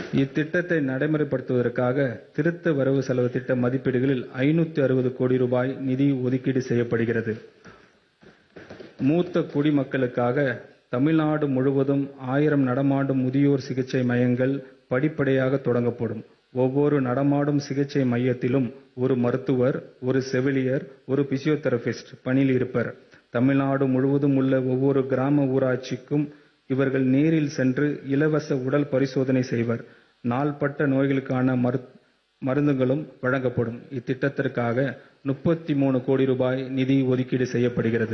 இத்திட்டத்தை நடைமுறைப்படுத்துவதற்காக திருத்த வரவு செலவு திட்ட மதிப்பீடுகளில் ஐநூத்தி அறுபது கோடி ரூபாய் நிதி ஒதுக்கீடு செய்யப்படுகிறது மூத்த குடிமக்களுக்காக தமிழ்நாடு முழுவதும் ஆயிரம் நடமாடும் முதியோர் சிகிச்சை மையங்கள் படிப்படியாக தொடங்கப்படும் ஒவ்வொரு நடமாடும் சிகிச்சை மையத்திலும் ஒரு மருத்துவர் ஒரு செவிலியர் ஒரு பிசியோதெரபிஸ்ட் பணியில் இருப்பர் தமிழ்நாடு முழுவதும் உள்ள ஒவ்வொரு கிராம ஊராட்சிக்கும் இவர்கள் நேரில் சென்று இலவச உடல் பரிசோதனை செய்வர் நாள்பட்ட நோய்களுக்கான மருந்துகளும் வழங்கப்படும் இத்திட்டத்திற்காக முப்பத்தி மூணு கோடி ரூபாய் நிதி ஒதுக்கீடு செய்யப்படுகிறது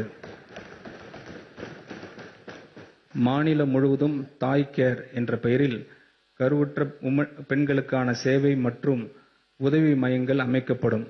மாநிலம் முழுவதும் தாய் கேர் என்ற பெயரில் கருவுற்ற பெண்களுக்கான சேவை மற்றும் உதவி மையங்கள் அமைக்கப்படும்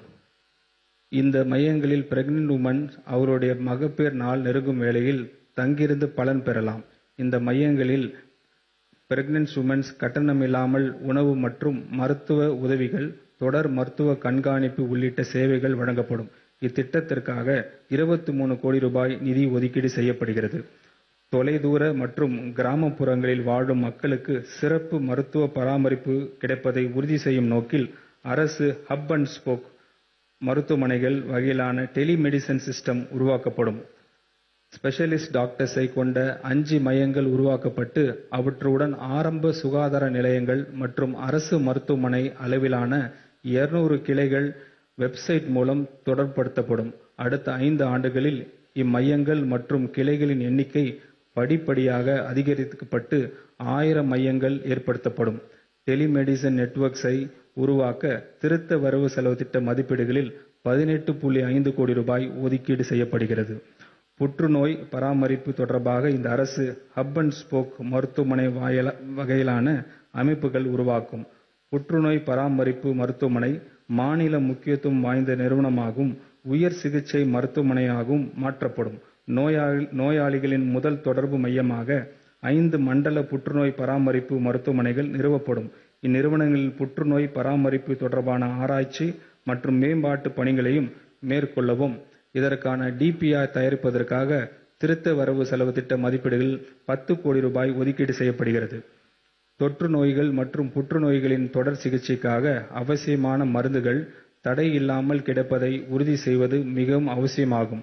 இந்த மையங்களில் பிரெக்னன்ட் உமன் அவருடைய மகப்பேர் நாள் நெருங்கும் வேளையில் தங்கியிருந்து பலன் பெறலாம் இந்த மையங்களில் பிரெக்னன்ட் உமன்ஸ் கட்டணமில்லாமல் உணவு மற்றும் மருத்துவ உதவிகள் தொடர் மருத்துவ கண்காணிப்பு உள்ளிட்ட சேவைகள் வழங்கப்படும் இத்திட்டத்திற்காக இருபத்தி மூணு கோடி ரூபாய் நிதி ஒதுக்கீடு செய்யப்படுகிறது தொலைதூர மற்றும் கிராமப்புறங்களில் வாழும் மக்களுக்கு சிறப்பு மருத்துவ பராமரிப்பு கிடைப்பதை உறுதி செய்யும் நோக்கில் அரசு ஹப் அண்ட் ஸ்போக் மருத்துவமனைகள் வகையிலான டெலிமெடிசன் சிஸ்டம் உருவாக்கப்படும் ஸ்பெஷலிஸ்ட் டாக்டர்ஸை கொண்ட அஞ்சு மையங்கள் உருவாக்கப்பட்டு அவற்றுடன் ஆரம்ப சுகாதார நிலையங்கள் மற்றும் அரசு மருத்துவமனை அளவிலான இருநூறு கிளைகள் வெப்சைட் மூலம் தொடர்படுத்தப்படும் அடுத்த ஐந்து ஆண்டுகளில் இம்மையங்கள் மற்றும் கிளைகளின் எண்ணிக்கை படிப்படியாக அதிகரிக்கப்பட்டு ஆயிரம் மையங்கள் ஏற்படுத்தப்படும் டெலிமெடிசன் நெட்வொர்க்ஸை உருவாக்க திருத்த வரவு செலவு திட்ட மதிப்பீடுகளில் பதினெட்டு புள்ளி ஐந்து கோடி ரூபாய் ஒதுக்கீடு செய்யப்படுகிறது புற்றுநோய் பராமரிப்பு தொடர்பாக இந்த அரசு ஹப் அண்ட் ஸ்போக் மருத்துவமனை வகையிலான அமைப்புகள் உருவாக்கும் புற்றுநோய் பராமரிப்பு மருத்துவமனை மாநில முக்கியத்துவம் வாய்ந்த நிறுவனமாகவும் உயர் சிகிச்சை மருத்துவமனையாகவும் மாற்றப்படும் நோயாளிகளின் முதல் தொடர்பு மையமாக ஐந்து மண்டல புற்றுநோய் பராமரிப்பு மருத்துவமனைகள் நிறுவப்படும் இந்நிறுவனங்களில் புற்றுநோய் பராமரிப்பு தொடர்பான ஆராய்ச்சி மற்றும் மேம்பாட்டு பணிகளையும் மேற்கொள்ளவும் இதற்கான டிபிஆர் தயாரிப்பதற்காக திருத்த வரவு செலவு திட்ட மதிப்பீடுகளில் பத்து கோடி ரூபாய் ஒதுக்கீடு செய்யப்படுகிறது தொற்று நோய்கள் மற்றும் புற்றுநோய்களின் தொடர் சிகிச்சைக்காக அவசியமான மருந்துகள் தடை இல்லாமல் கிடைப்பதை உறுதி செய்வது மிகவும் அவசியமாகும்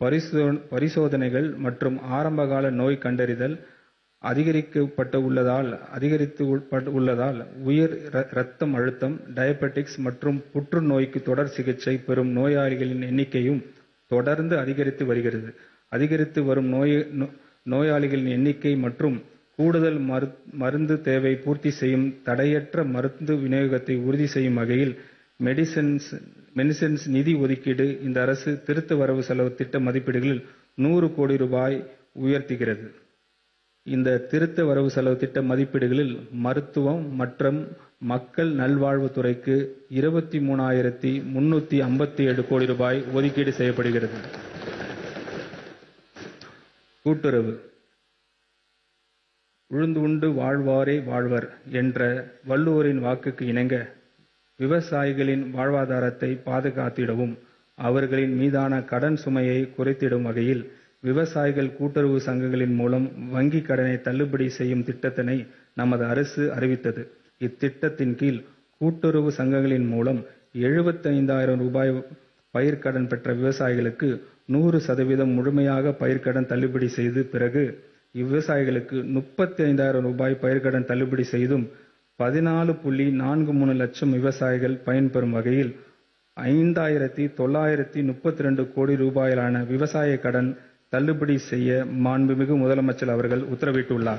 பரிசோதனைகள் மற்றும் ஆரம்பகால நோய் கண்டறிதல் அதிகரிக்கப்பட்டு உள்ளதால் அதிகரித்து உள்ளதால் உயர் இரத்தம் அழுத்தம் டயபெட்டிக்ஸ் மற்றும் புற்றுநோய்க்கு தொடர் சிகிச்சை பெறும் நோயாளிகளின் எண்ணிக்கையும் தொடர்ந்து அதிகரித்து வருகிறது அதிகரித்து வரும் நோய் நோயாளிகளின் எண்ணிக்கை மற்றும் கூடுதல் மருந்து தேவை பூர்த்தி செய்யும் தடையற்ற மருந்து விநியோகத்தை உறுதி செய்யும் வகையில் மெடிசன்ஸ் மெடிசன்ஸ் நிதி ஒதுக்கீடு இந்த அரசு திருத்த வரவு செலவு திட்ட மதிப்பீடுகளில் நூறு கோடி ரூபாய் உயர்த்துகிறது இந்த திருத்த வரவு செலவு திட்ட மதிப்பீடுகளில் மருத்துவம் மற்றும் மக்கள் நல்வாழ்வுத்துறைக்கு இருபத்தி மூணாயிரத்தி முன்னூத்தி ஐம்பத்தி ஏழு கோடி ரூபாய் ஒதுக்கீடு செய்யப்படுகிறது கூட்டுறவு உழுந்து உண்டு வாழ்வாரே வாழ்வர் என்ற வள்ளுவரின் வாக்குக்கு இணங்க விவசாயிகளின் வாழ்வாதாரத்தை பாதுகாத்திடவும் அவர்களின் மீதான கடன் சுமையை குறைத்திடும் வகையில் விவசாயிகள் கூட்டுறவு சங்கங்களின் மூலம் வங்கி கடனை தள்ளுபடி செய்யும் திட்டத்தினை நமது அரசு அறிவித்தது இத்திட்டத்தின் கீழ் கூட்டுறவு சங்கங்களின் மூலம் எழுபத்தைந்தாயிரம் ரூபாய் பயிர்க்கடன் பெற்ற விவசாயிகளுக்கு நூறு சதவீதம் முழுமையாக பயிர்க்கடன் தள்ளுபடி செய்து பிறகு இவ்விவசாயிகளுக்கு முப்பத்தி ஐந்தாயிரம் ரூபாய் பயிர்க்கடன் தள்ளுபடி செய்தும் பதினாலு புள்ளி நான்கு மூணு லட்சம் விவசாயிகள் பயன்பெறும் வகையில் ஐந்தாயிரத்தி தொள்ளாயிரத்தி முப்பத்தி ரெண்டு கோடி ரூபாயிலான விவசாய கடன் தள்ளுபடி செய்ய மாண்புமிகு முதலமைச்சர் அவர்கள் உத்தரவிட்டுள்ளார்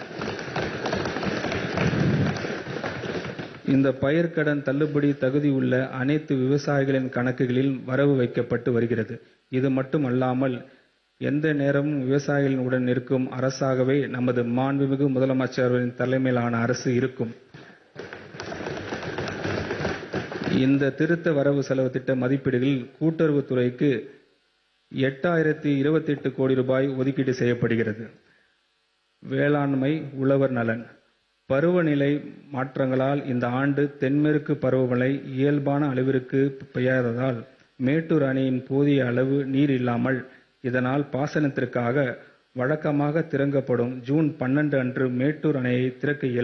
இந்த பயிர்க்கடன் தள்ளுபடி தகுதியுள்ள அனைத்து விவசாயிகளின் கணக்குகளில் வரவு வைக்கப்பட்டு வருகிறது இது மட்டுமல்லாமல் எந்த நேரமும் விவசாயிகளின் உடன் இருக்கும் அரசாகவே நமது மாண்புமிகு முதலமைச்சரின் தலைமையிலான அரசு இருக்கும் இந்த திருத்த வரவு செலவு திட்ட மதிப்பீடுகளில் கூட்டுறவுத்துறைக்கு எட்டாயிரத்தி இருபத்தி எட்டு கோடி ரூபாய் ஒதுக்கீடு செய்யப்படுகிறது வேளாண்மை உழவர் நலன் பருவநிலை மாற்றங்களால் இந்த ஆண்டு தென்மேற்கு பருவமழை இயல்பான அளவிற்கு பெய்யாததால் மேட்டூர் அணையின் போதிய அளவு நீர் இல்லாமல் இதனால் பாசனத்திற்காக வழக்கமாக திறக்கப்படும் ஜூன் பன்னெண்டு அன்று மேட்டூர் அணையை திறக்க இயலும்